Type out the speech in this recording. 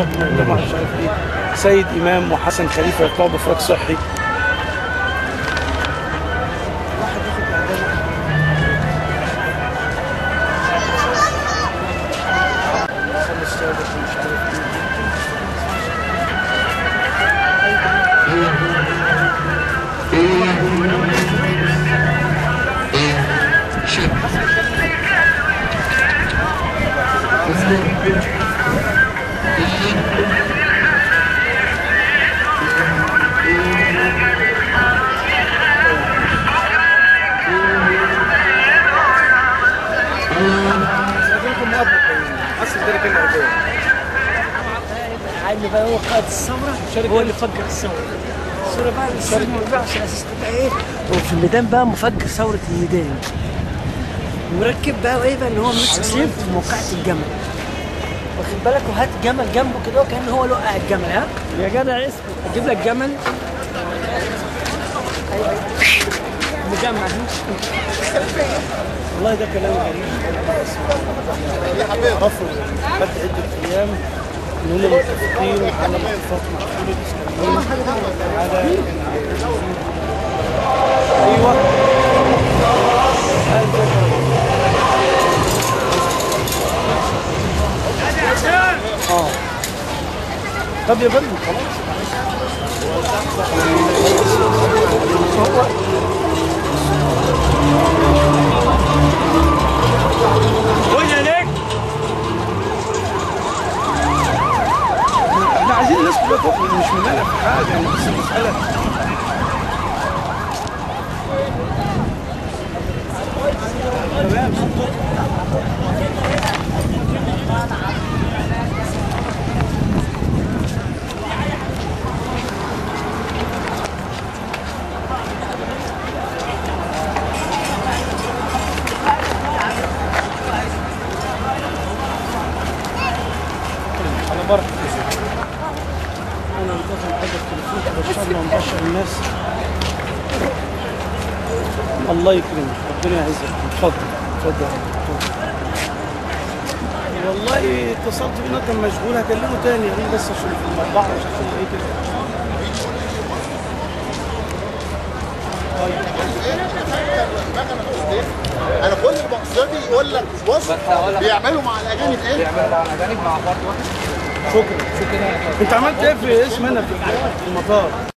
مؤتمر مش عارف ايه سيد امام وحسن خليفه يطلعوا بافراج صحي خمس سادس ومش عارف ايه اللي بقى هو قائد الثوره هو اللي فجر الثوره الثوره بقى الثوره ما بيبيعش الاساس بتاع ايه وفي الميدان بقى مفجر ثوره الميدان مركب بقى ايه بقى اللي هو ماسك سيف في موقعة الجمل واخد بالك وهات جمل جنبه كده وكان هو اللي وقع الجمل ها يا جدع اسكت اجيب لك جمل ايوه ايوه مجمع والله ده كلام غريب عرفوا بعد عدة أيام إن هم متفقين على اتفاق مع كل الإسلاميين على أيوه اه طب يا فندم خلاص احنا عايزين الناس كلها تخرج مش مننا في حاجه يعني بس المساله على بركه انا منتظم حاجه التليفون بشرنا ومبشر الناس الله يكرمك ربنا يعزك اتفضل اتفضل اتفضل. والله اتصلت بيه كان مشغول هكلمه تاني يعني بس عشان في المطبعه مش عشان ايه كده انا كل مقصدي يقول لك بص بيعملوا مع الاجانب ايه؟ بيعملوا مع الاجانب مع بعض شكرا شكرا انت عملت ايه في اسم هنا في المطار